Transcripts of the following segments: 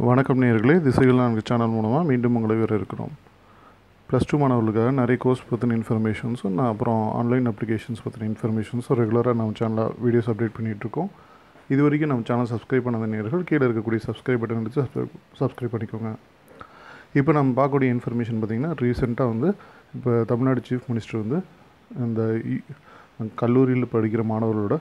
வணக்கம் நேயர்களே திசைகள் நான்கு சேனல் மூலமாக மீண்டும் உங்களை வர இருக்கிறோம் ப்ளஸ் டூ மாணவர்களுக்காக நிறைய கோர்ஸ் பற்றின இன்ஃபர்மேஷன்ஸும் நான் அப்புறம் ஆன்லைன் அப்ளிகேஷன்ஸ் பற்றின இன்ஃபர்மேஷன்ஸும் ரெகுலராக நம்ம சேனலில் வீடியோஸ் அப்டேட் பண்ணிகிட்ருக்கோம் இது வரைக்கும் நம்ம சேனல் சப்ஸ்கிரைப் பண்ணாத நேயர்கள் கீழே இருக்கக்கூடிய சப்ஸ்கிரைப் பட்டன் எடுத்து சப்ஸ்கிரைப் சப்ஸ்கிரைப் பண்ணிக்கோங்க இப்போ நம்ம பார்க்கக்கூடிய இன்ஃபர்மேஷன் பார்த்திங்கன்னா ரீசெண்டாக வந்து இப்போ தமிழ்நாடு சீஃப் மினிஸ்டர் வந்து இந்த இ- கல்லூரியில் படிக்கிற மாணவர்களோட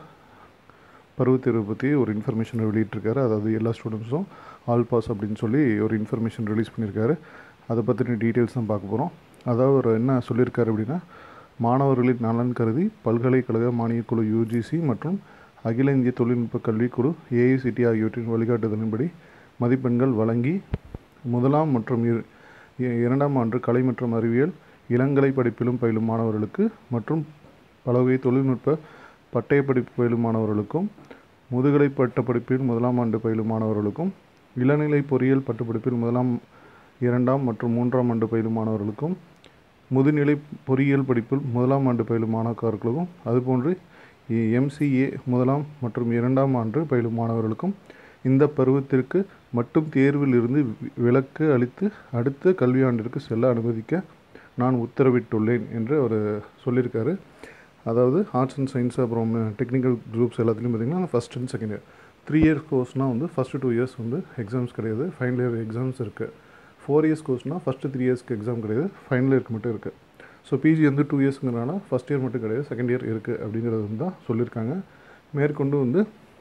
பருவத் தேர்வு பற்றி ஒரு இன்ஃபர்மேஷன் வெளியிட்டிருக்காரு அதாவது எல்லா ஸ்டூடெண்ட்ஸும் ஆல் பாஸ் அப்படின்னு சொல்லி ஒரு இன்ஃபர்மேஷன் ரிலீஸ் பண்ணியிருக்காரு அதை பற்றின டீட்டெயில்ஸ் தான் பார்க்க போகிறோம் அதாவது அவர் என்ன சொல்லியிருக்காரு அப்படின்னா மாணவர்களின் நலன் கருதி பல்கலைக்கழக மானியக் குழு யூஜிசி மற்றும் அகில இந்திய தொழில்நுட்ப கல்விக்குழு ஏஐசிடி ஆகியவற்றின் வழிகாட்டுதலின்படி மதிப்பெண்கள் வழங்கி முதலாம் மற்றும் இர- இ- இரண்டாம் ஆண்டு கலை மற்றும் அறிவியல் இளங்கலை படிப்பிலும் பயிலும் மாணவர்களுக்கு மற்றும் பலவகை தொழில்நுட்ப பட்டய படிப்பு பயிலும் மாணவர்களுக்கும் முதுகலை பட்டப்படிப்பில் முதலாம் ஆண்டு பயிலும் மாணவர்களுக்கும் இளநிலை பொறியியல் பட்டப்படிப்பில் முதலாம் இரண்டாம் மற்றும் மூன்றாம் ஆண்டு பயிலும் மாணவர்களுக்கும் முதுநிலை பொறியியல் படிப்பில் முதலாம் ஆண்டு பயிலும் மாணாக்கர்களுக்கும் அதுபோன்று எம்சிஏ முதலாம் மற்றும் இரண்டாம் ஆண்டு பயிலும் மாணவர்களுக்கும் இந்த பருவத்திற்கு மட்டும் தேர்வில் இருந்து வி- விலக்கு அளித்து அடுத்த கல்வியாண்டிற்கு செல்ல அனுமதிக்க நான் உத்தரவிட்டுள்ளேன் என்று அவர் சொல்லியிருக்காரு அதாவது ஆர்ட்ஸ் அண்ட் சயின்ஸ் அப்புறம் டெக்னிக்கல் குரூப்ஸ் எல்லாத்துலேயும் பார்த்தீங்கன்னா first and second year three years கோர்ஸ்னால் வந்து ஃபஸ்ட்டு டூ இயர்ஸ் வந்து எக்ஸாம்ஸ் கிடையாது ஃபைனல் இயர் எக்ஸாம்ஸ் இருக்குது ஃபோர் இயர்ஸ் கோர்ஸ்னால் ஃபஸ்ட்டு த்ரீ இயர்ஸ்க்கு எக்ஸாம் கிடையாது ஃபைனல் இயர்க்கு மட்டும் இருக்குது ஸோ பிஜி வந்து டூ இயர்ஸ்ங்கிறனால ஃபஸ்ட் இயர் மட்டும் கிடையாது செகண்ட் இயர் இருக்குது அப்படிங்கிறது வந்து தான் சொல்லியிருக்காங்க மேற்கொண்டு வந்து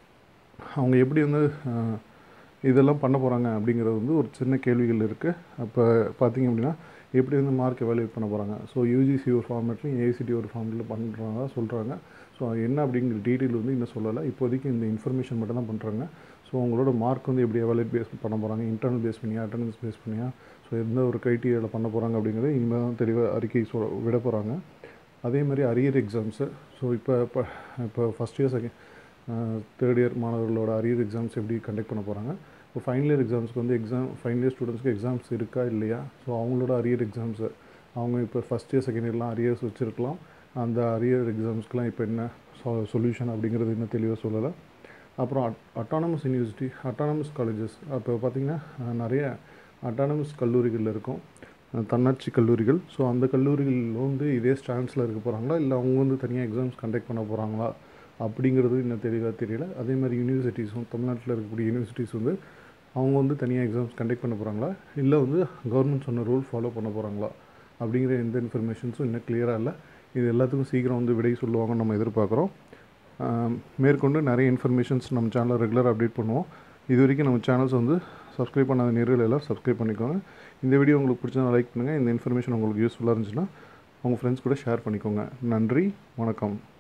அவங்க எப்படி வந்து அஹ், இதெல்லாம் பண்ண போகிறாங்க அப்படிங்கிறது வந்து ஒரு சின்ன கேள்விகள் இருக்குது அப்போ பார்த்தீங்க அப்படின்னா எப்படி வந்து மார்க் எவாலுவேட் பண்ண போகிறாங்க ஸோ யூஜிசி ஒரு ஃபார்மேட்லையும் ஏஐசிடி ஒரு ஃபார்மேட்டில் பண்ணுறாங்க சொல்கிறாங்க ஸோ என்ன அப்படிங்கிற டீட்டெயில் வந்து இன்னும் சொல்லலை இப்போதைக்கு இந்த இன்ஃபர்மேஷன் மட்டும் தான் பண்ணுறாங்க ஸோ உங்களோட மார்க் வந்து எப்படி எவாலுவேட் பேஸ் பண்ண போகிறாங்க இன்டர்னல் பேஸ் பண்ணியா அட்டண்டன்ஸ் பேஸ் பண்ணியா ஸோ எந்த ஒரு க்ரைட்டீரியாவில் பண்ண போகிறாங்க அப்படிங்கிறது இனிமேல் தான் தெளிவாக அறிக்கை சொ விட போகிறாங்க அதே மாதிரி அரியர் எக்ஸாம்ஸு ஸோ இப்போ இப்போ இப்போ first year second third year மாணவர்களோட அரியர் எக்ஸாம்ஸ் எப்படி கண்டக்ட் பண்ண போகிறாங்க இப்போ ஃபைனல் இயர் எக்ஸாம்ஸ்க்கு வந்து எக்ஸாம் ஃபைனல் இயர் ஸ்டூடெண்ட்ஸ்க்கு எக்ஸாம்ஸ் இருக்கா இல்லையா ஸோ அவங்களோட அரியர் எக்ஸாம்ஸு அவங்க இப்போ ஃபஸ்ட் இயர் செகண்ட் இயர்லாம் அரியர்ஸ் வச்சுருக்கலாம் அந்த அரியர் எக்ஸாம்ஸ்க்குலாம் இப்போ என்ன சொல்யூஷன் அப்படிங்கிறது இன்னும் தெளிவாக சொல்லலை அப்புறம் அட்டானமஸ் யூனிவர்சிட்டி அட்டானமஸ் காலேஜஸ் அப்போ பார்த்திங்கன்னா அஹ், நிறைய அட்டானமஸ் கல்லூரிகள் இருக்கும் அஹ், தன்னாட்சி கல்லூரிகள் ஸோ அந்த கல்லூரிகள் வந்து இதே ஸ்டாண்ட்ஸில் இருக்க போகிறாங்களா இல்லை அவங்க வந்து தனியாக எக்ஸாம்ஸ் கண்டக்ட் பண்ண போகிறாங்களா அப்படிங்கிறது இன்னும் தெளிவாக தெரியல அதே மாதிரி யூனிவர்சிட்டிஸும் தமிழ்நாட்டில் இருக்கக்கூடிய யூனிவர்சிட்டிஸ் வந்து அவங்க வந்து தனியாக எக்ஸாம்ஸ் கண்டக்ட் பண்ண போகிறாங்களா இல்லை வந்து கவர்மெண்ட் சொன்ன ரூல் ஃபாலோ பண்ண போகிறாங்களா அப்படிங்கிற எந்த இன்ஃபர்மேஷன்ஸும் இன்னும் கிளியராக இல்லை இது எல்லாத்துக்கும் சீக்கிரம் வந்து விடை சொல்லுவாங்கன்னு நம்ம எதிர்பார்க்குறோம் ஆம், மேற்கொண்டு நிறைய இன்ஃபர்மேஷன்ஸ் நம்ம சேனலில் ரெகுலராக அப்டேட் பண்ணுவோம் இது வரைக்கும் நம்ம சேனல்ஸ் வந்து சப்ஸ்கிரைப் பண்ணாத நேர்கள் எல்லாம் சப்ஸ்கிரைப் பண்ணிக்கோங்க இந்த வீடியோ உங்களுக்கு பிடிச்சா லைக் பண்ணுங்கள் இந்த இன்ஃபர்மேஷன் உங்களுக்கு யூஸ்ஃபுல்லாக இருந்துச்சுன்னா உங்கள் ஃப்ரெண்ட்ஸ் கூட ஷேர் பண்ணிக்கோங்க நன்றி வணக்கம்